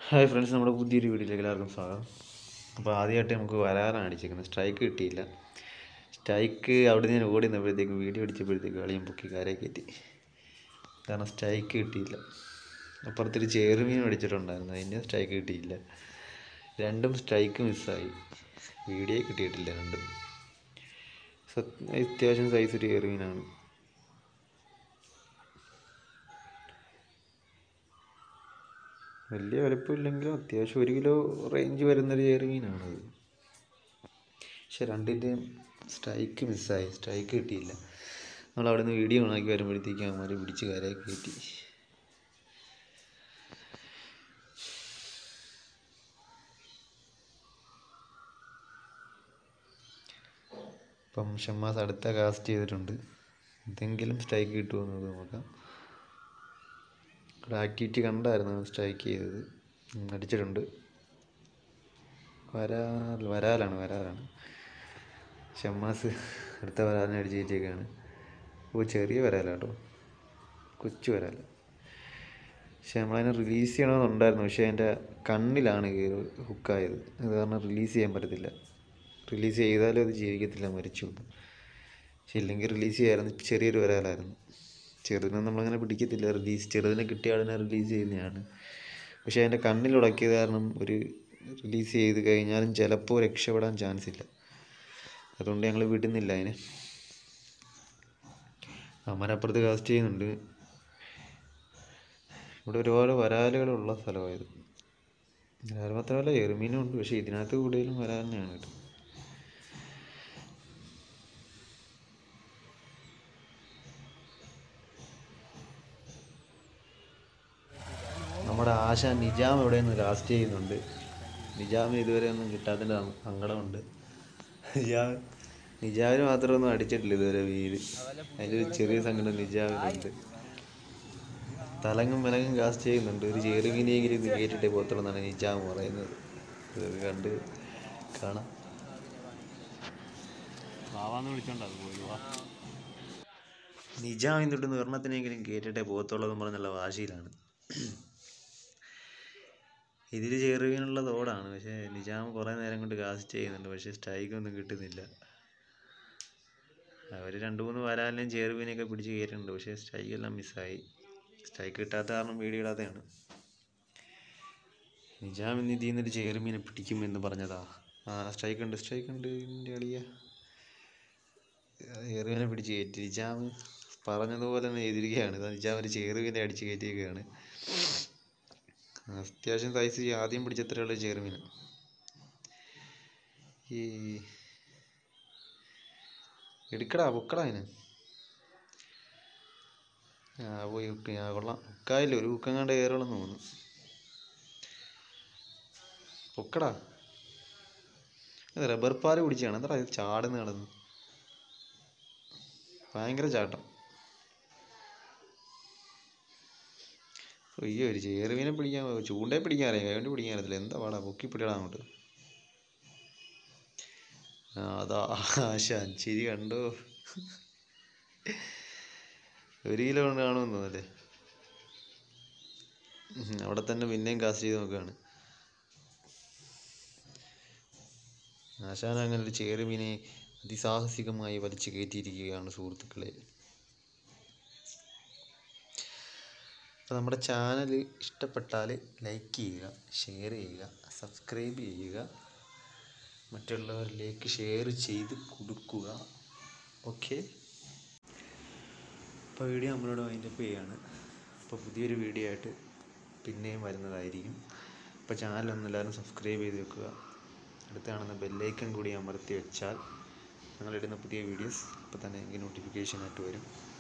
hi friends നമ്മുടെ പുതിയൊരു വീഡിയോയിലേക്ക് എല്ലാവർക്കും സ്വാഗതം അപ്പോൾ ആദ്യമായിട്ട് നമുക്ക് വരാറാണ് അടിച്ചേക്കുന്നത് സ്ട്രൈക്ക് കിട്ടിയില്ല സ്ട്രൈക്ക് അവിടെ നിന്ന് ഓടി നിന്നപ്പോഴത്തേക്ക് വീഡിയോ അടിച്ചപ്പോഴത്തേക്ക് കളിയും പൊക്കി കാരെ കയറ്റി കാരണം സ്ട്രൈക്ക് കിട്ടിയില്ല അപ്പുറത്തൊരു ചേറുമീൻ അടിച്ചിട്ടുണ്ടായിരുന്നു അതിൻ്റെ സ്ട്രൈക്ക് കിട്ടിയില്ല രണ്ടും സ്ട്രൈക്ക് മിസ്സായി വീഡിയോ കിട്ടിയിട്ടില്ല രണ്ടും സത്യ അത്യാവശ്യം സൈസ് ഒരു ചേറുമീനാണ് വലിയ വലുപ്പമില്ലെങ്കിലും അത്യാവശ്യം ഒരു കിലോ റേഞ്ച് വരുന്നൊരു ചെറുമീനാണത് പക്ഷെ രണ്ടിൻ്റെയും സ്ട്രൈക്ക് മിസ്സായി സ്ട്രൈക്ക് കിട്ടിയില്ല നമ്മൾ അവിടെ നിന്ന് വീഡിയോ ഓണാക്കി വരുമ്പോഴത്തേക്ക് അവന്മാർ പിടിച്ച് കരയെ കയറ്റി ഇപ്പം ഷമ്മാസ് അടുത്ത കാസ്റ്റ് ചെയ്തിട്ടുണ്ട് എന്തെങ്കിലും സ്ട്രൈക്ക് കിട്ടുമെന്നത് നോക്കാം ഇവിടെ ആക്ടിവിറ്റി കണ്ടായിരുന്നു സ്ട്രൈക്ക് ചെയ്തത് ഉം, അടിച്ചിട്ടുണ്ട് വരാൽ വരാലാണ് വരാലാണ് ഷമ്മാസ് അടുത്ത വരാലിനെ അടിച്ച് കയറ്റിയേക്കാണ് ഓ ചെറിയ വരാലാട്ടോ കൊച്ചു വരാൽ പക്ഷെ നമ്മളതിനെ റിലീസ് ചെയ്യണമെന്നുണ്ടായിരുന്നു പക്ഷേ അതിൻ്റെ കണ്ണിലാണ് കയറി ഹുക്കായത് അത് കാരണം റിലീസ് ചെയ്യാൻ പറ്റത്തില്ല റിലീസ് ചെയ്താലും അത് ജീവിക്കത്തില്ല മരിച്ചു പോകും പക്ഷെ ഇല്ലെങ്കിൽ റിലീസ് ചെയ്യായിരുന്നു ചെറിയൊരു വരാലായിരുന്നു ചെറുതിനെ നമ്മളങ്ങനെ പിടിക്കത്തില്ല റിലീസ് ചെറുതിനെ കിട്ടിയ ആളിനെ റിലീസ് ചെയ്യുന്നതാണ് പക്ഷേ അതിൻ്റെ കണ്ണിൽ ഉടക്കിയത് കാരണം ഒരു റിലീസ് ചെയ്ത് കഴിഞ്ഞാലും ചിലപ്പോൾ രക്ഷപ്പെടാൻ ചാൻസ് ഇല്ല അതുകൊണ്ട് ഞങ്ങൾ വിടുന്നില്ല അതിനെ അമ്മനപ്പുറത്ത് കാസ്റ്റ് ചെയ്യുന്നുണ്ട് ഇവിടെ ഒരുപാട് വരാലുകളുള്ള സ്ഥലമായത് വരാൽ മാത്രമല്ല എറുമീനും ഉണ്ട് പക്ഷേ ഇതിനകത്ത് കൂടുതലും വരാലിനെയാണ് കേട്ടോ നമ്മുടെ ആശ നിജാം ഇവിടെ നിന്ന് കാസ്റ്റ് ചെയ്യുന്നുണ്ട് നിജാമിന് ഇതുവരെ ഒന്നും കിട്ടാത്തതിൻ്റെ സങ്ക- സങ്കടമുണ്ട് നിജാം നിജാമിന് മാത്രമൊന്നും അടിച്ചിട്ടില്ല ഇതുവരെ വീര് അതിൻ്റെ ഒരു ചെറിയ സങ്കടം നിജാമിനുണ്ട് തലങ്ങും വിലങ്ങും കാസ്റ്റ് ചെയ്യുന്നുണ്ട് ഒരു ചെറുകിനിയെങ്കിലും ഇത് കേട്ടിട്ടേ പോത്തുള്ളൂ നിജാം പറയുന്നത് ഇത് കണ്ട് കാണാം വാവാന്ന് വിളിച്ചോണ്ടാ അത് പോയി വാ നിജാം എന്നിട്ട് ഒരെണ്ണത്തിനെങ്കിലും കേട്ടിട്ടേ പോത്തുള്ളൂ എന്ന് പറഞ്ഞുള്ള വാശിയിലാണ് ഇതിൽ ചെറുവിനുള്ള തോടാണ് പക്ഷേ നിജാം കുറേ നേരം കൊണ്ട് കാസ്റ്റ് ചെയ്യുന്നുണ്ട് പക്ഷേ സ്ട്രൈക്കൊന്നും കിട്ടുന്നില്ല അവർ രണ്ട് മൂന്ന് വരാലിനെയും ചെറുവിനെയൊക്കെ പിടിച്ച് കയറ്റുന്നുണ്ട് പക്ഷേ സ്ട്രൈക്ക് എല്ലാം മിസ്സായി സ്ട്രൈക്ക് കിട്ടാത്ത കാരണം വീഡിയോ ഇടാതെയാണ് നിജാം ഇന്ന് ഇതിൽ നിന്നൊരു ചെറുമീനെ പിടിക്കുമെന്ന് പറഞ്ഞതാ ആ സ്ട്രൈക്ക് ഉണ്ട് സ്ട്രൈക്ക് ഉണ്ട് എൻ്റെ അളിയ ചെറുവിനെ പിടിച്ച് കയറ്റി നിജാം പറഞ്ഞതുപോലെ തന്നെ എതിരുകയാണ് ഇതാ നിജാം ഒരു ചെറുവിനെ അടിച്ച് കയറ്റിയൊക്കെയാണ് അത്യാവശ്യം സൈസ് ആദ്യം പിടിച്ചത്രയുള്ള ചെറുമീൻ ഈ എടുക്കടാ പൊക്കടാ അതിന് ആ പോയി ഹുക്ക് ആ കൊള്ളാം ഹുക്കായില്ല ഒരു ഹുക്കം കണ്ട് കയറുള്ളെന്ന് തോന്നുന്നു പൊക്കടാ അത് റബ്ബർ പാല് പിടിച്ചാണ് എന്താ ഇത് ചാടുന്ന കിടന്ന് ഭയങ്കര ചാട്ടം അയ്യോ ഒരു ചേറുമീനെ പിടിക്കാൻ ചൂണ്ടയെ പിടിക്കാൻ അറിയാം കൈകൊണ്ട് പിടിക്കാൻ അറിയത്തില്ല എന്താ പാടാ പൊക്കി പിടിയടാ അങ്ങോട്ട് ആ അതാ ആശാൻ ചിരി കണ്ടോ ഒരു കിലോ കൊണ്ട് കാണുമെന്ന് തോന്നല്ലേ ഉം, അവിടെ തന്നെ പിന്നെയും കാസ്റ്റ് ചെയ്ത് നോക്കുകയാണ് ആശാൻ അങ്ങനെ ഒരു ചേറുമീനെ അതിസാഹസികമായി വലിച്ചു കയറ്റിയിരിക്കുകയാണ് സുഹൃത്തുക്കളെ അപ്പോൾ നമ്മുടെ ചാനൽ ഇഷ്ടപ്പെട്ടാൽ ലൈക്ക് ചെയ്യുക ഷെയർ ചെയ്യുക സബ്സ്ക്രൈബ് ചെയ്യുക മറ്റുള്ളവരിലേക്ക് ഷെയർ ചെയ്ത് കൊടുക്കുക ഓക്കെ അപ്പോൾ വീഡിയോ നമ്മളോട് വൈൻഡപ്പ് ചെയ്യുകയാണ് അപ്പോൾ പുതിയൊരു വീഡിയോ ആയിട്ട് പിന്നെയും വരുന്നതായിരിക്കും അപ്പോൾ ചാനലൊന്നും എല്ലാവരും സബ്സ്ക്രൈബ് ചെയ്ത് വെക്കുക അടുത്ത് കാണുന്ന ബെല്ലൈക്കൺ കൂടി അമർത്തി വെച്ചാൽ ഞങ്ങളിടുന്ന പുതിയ വീഡിയോസ് അപ്പോൾ തന്നെ എനിക്ക് നോട്ടിഫിക്കേഷൻ ആയിട്ട് വരും